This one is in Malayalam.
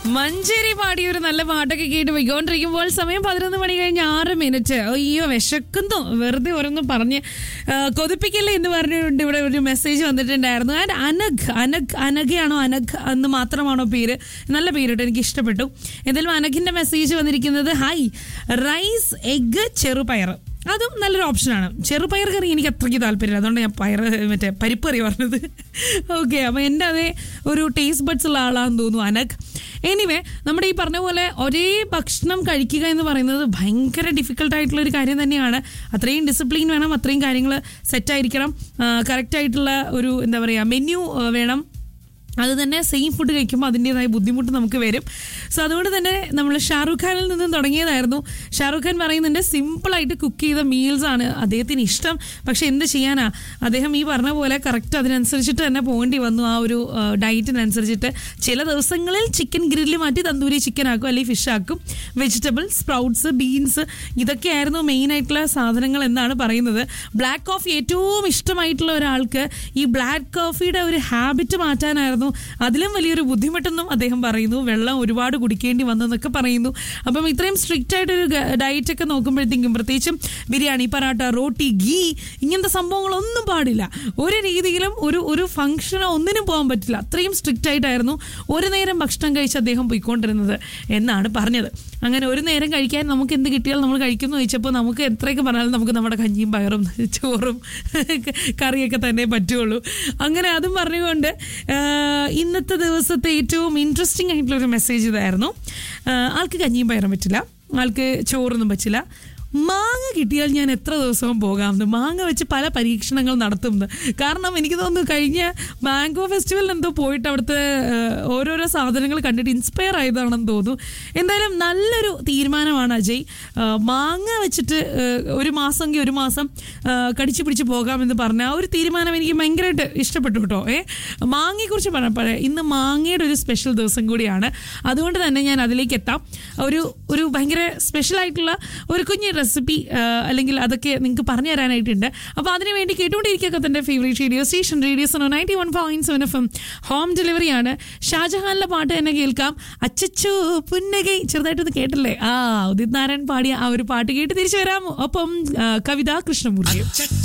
മഞ്ചേരി പാടിയ ഒരു നല്ല പാട്ടൊക്കെ കേട്ട് പോയിക്കൊണ്ടിരിക്കുമ്പോൾ സമയം പതിനൊന്ന് മണി കഴിഞ്ഞ് ആറ് മിനിറ്റ് അയ്യോ വിശക്കുന്നു വെറുതെ ഓരോന്നും പറഞ്ഞ് ആ, കൊതിപ്പിക്കല്ലേ എന്ന് പറഞ്ഞുകൊണ്ട് ഇവിടെ ഒരു മെസ്സേജ് വന്നിട്ടുണ്ടായിരുന്നു ആൻഡ് അനഘ് അനഘ് അനഘയാണോ അനഘ് എന്ന് മാത്രമാണോ പേര് നല്ല പേരിട്ട് എനിക്ക് ഇഷ്ടപ്പെട്ടു എന്തായാലും അനഘിന്റെ മെസ്സേജ് വന്നിരിക്കുന്നത് ഹായ് റൈസ് എഗ് ചെറുപയർ അതും നല്ലൊരു ഓപ്ഷനാണ് ചെറുപയർ കറി എനിക്ക് അത്രയ്ക്ക് താല്പര്യമില്ല അതുകൊണ്ട് ഞാൻ പയർ മറ്റേ പരിപ്പ് കറി പറഞ്ഞത് ഓക്കെ അപ്പോൾ എൻ്റെ അതേ ഒരു ടേസ്റ്റ് ബഡ്സ് ഉള്ള ആളാണെന്ന് തോന്നുന്നു അനഘ് എനിവേ നമ്മുടെ ഈ പറഞ്ഞ പോലെ ഒരേ ഭക്ഷണം കഴിക്കുക എന്ന് പറയുന്നത് ഭയങ്കര ഡിഫിക്കൽട്ട് ആയിട്ടുള്ള ഒരു കാര്യം തന്നെയാണ് അത്രയും ഡിസിപ്ലിൻ വേണം അത്രയും കാര്യങ്ങൾ സെറ്റായിരിക്കണം കറക്റ്റ് ആയിട്ടുള്ള ഒരു എന്താ പറയുക മെനു വേണം അത് തന്നെ സെയിം ഫുഡ് കഴിക്കുമ്പോൾ അതിൻ്റെതായ ബുദ്ധിമുട്ട് നമുക്ക് വരും സോ അതുകൊണ്ട് തന്നെ നമ്മൾ ഷാറുഖ് ഖാനിൽ നിന്നും തുടങ്ങിയതായിരുന്നു ഷാറുഖ് ഖാൻ പറയുന്നുണ്ട് സിമ്പിളായിട്ട് കുക്ക് ചെയ്ത മീൽസ് ആണ് അദ്ദേഹത്തിന് ഇഷ്ടം പക്ഷെ എന്ത് ചെയ്യാനാ അദ്ദേഹം ഈ പറഞ്ഞ പോലെ കറക്റ്റ് അതിനനുസരിച്ചിട്ട് തന്നെ പോകേണ്ടി വന്നു ആ ഒരു ആ, ഡയറ്റിനനുസരിച്ചിട്ട് ചില ദിവസങ്ങളിൽ ചിക്കൻ ഗ്രില്ല് മാറ്റി തന്തൂരി ചിക്കൻ ആക്കും അല്ലെങ്കിൽ ഫിഷ് ആക്കും വെജിറ്റബിൾ സ്പ്രൗട്ട്സ് ബീൻസ് ഇതൊക്കെയായിരുന്നു മെയിൻ ആയിട്ടുള്ള സാധനങ്ങൾ എന്നാണ് പറയുന്നത് ബ്ലാക്ക് കോഫി ഏറ്റവും ഇഷ്ടമായിട്ടുള്ള ഒരാൾക്ക് ഈ ബ്ലാക്ക് കോഫിയുടെ ഒരു ഹാബിറ്റ് മാറ്റാനായിരുന്നു അതിലും വലിയൊരു ബുദ്ധിമുട്ടെന്നും അദ്ദേഹം പറയുന്നു വെള്ളം ഒരുപാട് കുടിക്കേണ്ടി വന്നെന്നൊക്കെ പറയുന്നു അപ്പം ഇത്രയും സ്ട്രിക്റ്റ് ആയിട്ടൊരു ഡയറ്റ് ഒക്കെ നോക്കുമ്പോഴത്തേക്കും പ്രത്യേകിച്ചും ബിരിയാണി പറാട്ട റോട്ടി ഗീ ഇങ്ങനത്തെ സംഭവങ്ങളൊന്നും പാടില്ല ഒരു രീതിയിലും ഒരു ഒരു ഫംഗ്ഷനോ ഒന്നിനും പോകാൻ പറ്റില്ല അത്രയും സ്ട്രിക്റ്റ് ആയിട്ടായിരുന്നു ഒരു നേരം ഭക്ഷണം കഴിച്ച് അദ്ദേഹം പോയിക്കൊണ്ടിരുന്നത് എന്നാണ് പറഞ്ഞത് അങ്ങനെ ഒരു നേരം കഴിക്കാൻ നമുക്ക് എന്ത് കിട്ടിയാലും നമ്മൾ കഴിക്കുന്നു ചോദിച്ചപ്പോൾ നമുക്ക് എത്രയൊക്കെ പറഞ്ഞാലും നമുക്ക് നമ്മുടെ കഞ്ഞിയും പയറും ചോറും കറിയൊക്കെ തന്നെ പറ്റുള്ളൂ അങ്ങനെ അതും പറഞ്ഞുകൊണ്ട് ആ, ഇന്നത്തെ ദിവസത്തെ ഏറ്റവും ഇൻട്രസ്റ്റിംഗ് ആയിട്ടുള്ള ഒരു മെസ്സേജ് ഇതായിരുന്നു ആ, ആൾക്ക് കഞ്ഞിയും പയറും പറ്റില്ല ആൾക്ക് ചോറൊന്നും പറ്റില്ല മാങ്ങ കിട്ടിയാൽ ഞാൻ എത്ര ദിവസവും പോകാമെന്ന് മാങ്ങ വെച്ച് പല പരീക്ഷണങ്ങൾ നടത്തുമെന്ന് കാരണം എനിക്ക് തോന്നുന്നു കഴിഞ്ഞ മാംഗോ ഫെസ്റ്റിവലിന് എന്തോ പോയിട്ട് അവിടുത്തെ ആ, ഓരോരോ സാധനങ്ങൾ കണ്ടിട്ട് ഇൻസ്പയർ ആയതാണെന്ന് തോന്നുന്നു എന്തായാലും നല്ലൊരു തീരുമാനമാണ് അജയ് ആ, മാങ്ങ വെച്ചിട്ട് ആ, ഒരു മാസമെങ്കിൽ ഒരു മാസം ആ, കടിച്ചു പിടിച്ച് പോകാമെന്ന് പറഞ്ഞ ആ ഒരു തീരുമാനം എനിക്ക് ഭയങ്കരമായിട്ട് ഇഷ്ടപ്പെട്ടു കേട്ടോ ഏ മാങ്ങയെക്കുറിച്ച് പറഞ്ഞപ്പോൾ ഇന്ന് മാങ്ങയുടെ ഒരു സ്പെഷ്യൽ ദിവസം കൂടിയാണ് അതുകൊണ്ട് തന്നെ ഞാൻ അതിലേക്ക് എത്താം ഒരു ഒരു ഭയങ്കര സ്പെഷ്യൽ ആയിട്ടുള്ള ഒരു കുഞ്ഞ് റെസിപ്പി അല്ലെങ്കിൽ അതൊക്കെ നിങ്ങൾക്ക് പറഞ്ഞു തരാനായിട്ടുണ്ട് അപ്പോൾ അതിന് വേണ്ടി കേട്ടുകൊണ്ടിരിക്കുക തൻ്റെ ഫേവറേറ്റ് റേഡിയോ സ്റ്റേഷൻ റേഡിയോ സോണോ ninety one point seven F M home ഡെലിവറിയാണ് ഷാജഹാനിലെ പാട്ട് തന്നെ കേൾക്കാം അച്ചച്ചോ പുന്നകൈ ചെറുതായിട്ടൊന്ന് കേട്ടല്ലേ ആ ഉദിത് നാരായൺ പാടിയ ആ ഒരു പാട്ട് കേട്ട് തിരിച്ചു വരാം ഒപ്പം ആ, കവിത കൃഷ്ണമൂർത്തി അച്ചച്ച